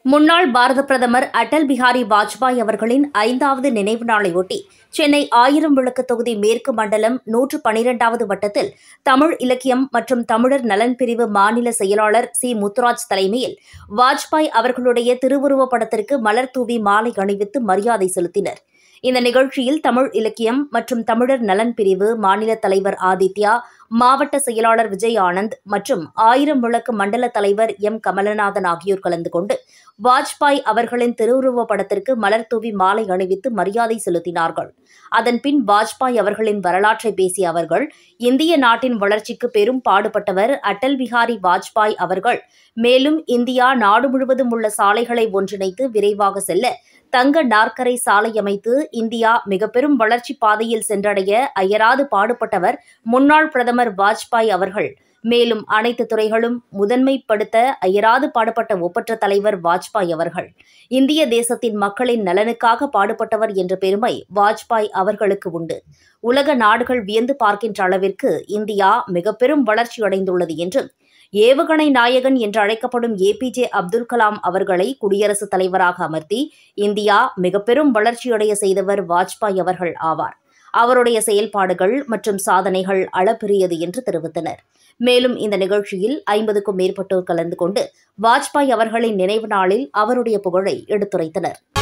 முன்னாள் பாரத பிரதமர் அடல் பிஹாரி வாஜ்பாய் அவர்களின் ஐந்தாவது நினைவு நாளையொட்டி சென்னை ஆயிரம் விளக்கு தொகுதி மேற்கு மண்டலம் நூற்று பனிரெண்டாவது வட்டத்தில் தமிழ் இலக்கியம் மற்றும் தமிழர் நலன் பிரிவு மாநில செயலாளர் சி முத்துராஜ் தலைமையில் வாஜ்பாய் அவர்களுடைய திருவுருவப் படத்திற்கு மலர் தூவி மாலை அணிவித்து மரியாதை செலுத்தினர் இந்த நிகழ்ச்சியில் தமிழ் இலக்கியம் மற்றும் தமிழர் நலன் பிரிவு மாநில தலைவர் ஆதித்யா மாவட்ட செயலாளர் விஜய் ஆனந்த் மற்றும் ஆயிரம் விளக்கு மண்டல தலைவர் எம் கமலநாதன் ஆகியோர் கலந்து கொண்டு வாஜ்பாய் அவர்களின் திருவுருவப் படத்திற்கு மலர் தூவி மாலை அணிவித்து மரியாதை செலுத்தினார்கள் அதன்பின் வாஜ்பாய் அவர்களின் வரலாற்றை பேசிய அவர்கள் இந்திய நாட்டின் வளர்ச்சிக்கு பெரும் பாடுபட்டவர் அடல் பிஹாரி வாஜ்பாய் அவர்கள் மேலும் இந்தியா நாடு முழுவதும் உள்ள சாலைகளை ஒன்றிணைத்து விரைவாக செல்ல தங்க நாற்கரை சாலை அமைத்து இந்தியா மிக பெரும் வளர்ச்சி பாதையில் சென்றடைய அயராது பாடுபட்டவர் முன்னாள் பிரதமர் வாஜ்பாய் அவர்கள் மேலும் அனைத்து துறைகளும் முதன்மைப்படுத்த அயராது பாடுபட்ட ஒப்பற்ற தலைவர் வாஜ்பாய் அவர்கள் இந்திய தேசத்தின் மக்களின் நலனுக்காக பாடுபட்டவர் என்ற பெருமை வாஜ்பாய் அவர்களுக்கு உண்டு உலக நாடுகள் வியந்து பார்க்கின்ற அளவிற்கு இந்தியா மிக பெரும் வளர்ச்சியடைந்துள்ளது என்றும் ஏவுகணை நாயகன் என்று அழைக்கப்படும் ஏபிஜே அப்துல் கலாம் அவர்களை குடியரசுத் தலைவராக அமர்த்தி இந்தியா மிக பெரும் வளர்ச்சியடைய செய்தவர் வாஜ்பாய் அவர்கள் ஆவார் அவருடைய செயல்பாடுகள் மற்றும் சாதனைகள் அளப்பெரியது என்று தெரிவித்தனர் மேலும் இந்த நிகழ்ச்சியில் ஐம்பதுக்கும் மேற்பட்டோர் கலந்து கொண்டு வாஜ்பாய் அவர்களின் நினைவு நாளில் அவருடைய புகழை எடுத்துரைத்தனர்